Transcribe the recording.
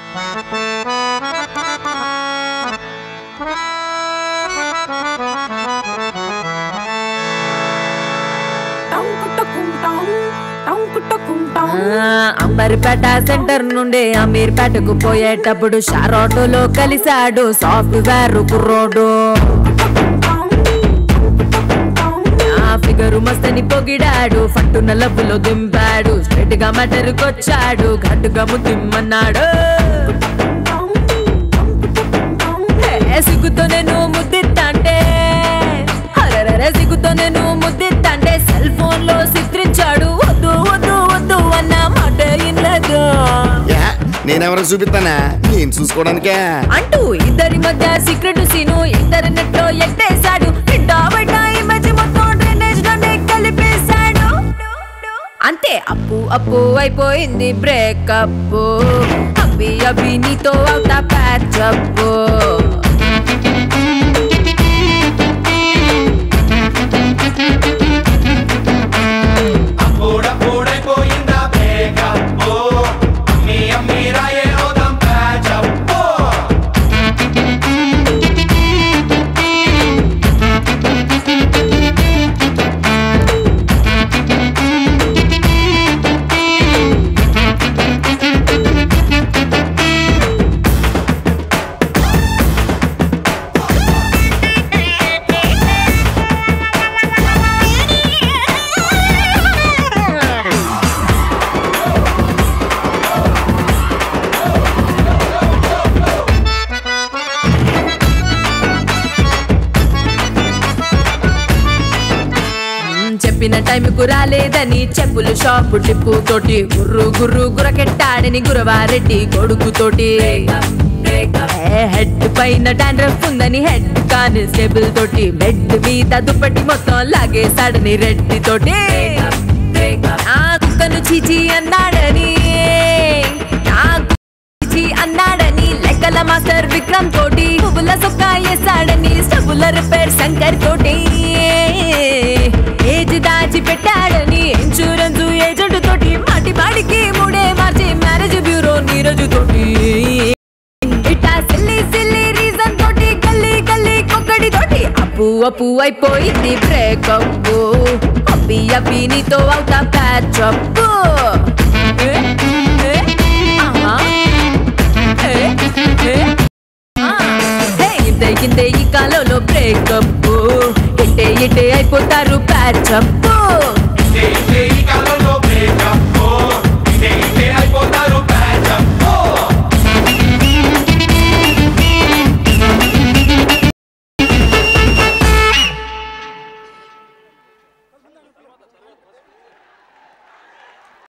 ఆ, అంబర్పేట సెంటర్ నుండి అమీర్పేటకు పోయేటప్పుడు షార్ ఆటోలో కలిశాడు సాఫ్ట్వేర్ కుర్రోడు ఆ ఫిగరు మస్తని పొగిడాడు ఫట్టున లబ్బులో దింపాడు స్ట్రెయిట్ గా మటరుకొచ్చాడు ఘట్టుగా ముద్దిమ్మన్నాడు ఏ సిగ్గుతో నేను ముద్దిత్తంటే అరెరెరె సిగ్గుతో నేను ముద్దిత్తంటే సెల్ ఫోన్ లో చిత్రించాడు వద్దు వద్దు వద్దు అన్న మాట ఇన్నదు యా, నేనెవరికి చూపిస్తానా నేను చూసుకోవడానికే అంటూ ఇద్దరి మధ్య సీక్రెట్ సీను ఇంటర్నెట్ లో ఎట్టేశాడు నిండా బయట ఇమేజ్ మొత్తం డ్రైనేజ్ లోనే కలిపేశాడు అంతే అప్పు అప్పు అయిపోయింది బ్రేకప్ అబ్బి అబ్బి నీతో అవుతా ప్యాచప్ అప్పుడప్పుడైపోయిందా బ్రేకప్ అమ్మి అమ్మి రాయే అవుదాం ప్యాచప్ మ్మ్, చెప్పిన టైంకు రాలేదని చెప్పులు షాపు టిప్పు తోటి గుర్రు గుర్రు గురకెట్టాడని గురవారెడ్డి కొడుకుతోటి ఏ, హెడ్ పైన డాండ్రఫ్ ఉందని హెడ్ కానిస్టేబుల్ తోటి బెడ్ మీద దుప్పటి మొత్తం లాగేశాడని రెడ్డి తోటి ఆ కుక్కను చీచి అన్నాడని ఆ చీచి అన్నాడని లెక్కల మాస్టర్ విక్రమ్ తోటి పువ్వుల సొక్క వేసాడని స్టబుల రిపేర్ శంకర్ తోటి ఏజ్ దాచి పెట్టాడని ఇన్సూరెన్స్ ఏజెంట్ తోటి మాటి మాటికి మూడే మార్చి మ్యారేజ్ బ్యూరో నీరజు తోటి ఇట్టా సిల్లి సిల్లి రీజన్ తోటి గల్లీ గల్లీ కొక్కడి తోటి అప్పు అప్పు అయిపోయింది బ్రేకప్ అబ్బి అబ్బి నీతో అవుతా ప్యాచప్ ఇంతే ఇంతే ఈ కాలంలో బ్రేకప్ ఇట్టే ఇట్టే అయిపోతారు ప్యాచప్ ఇదే ఇదే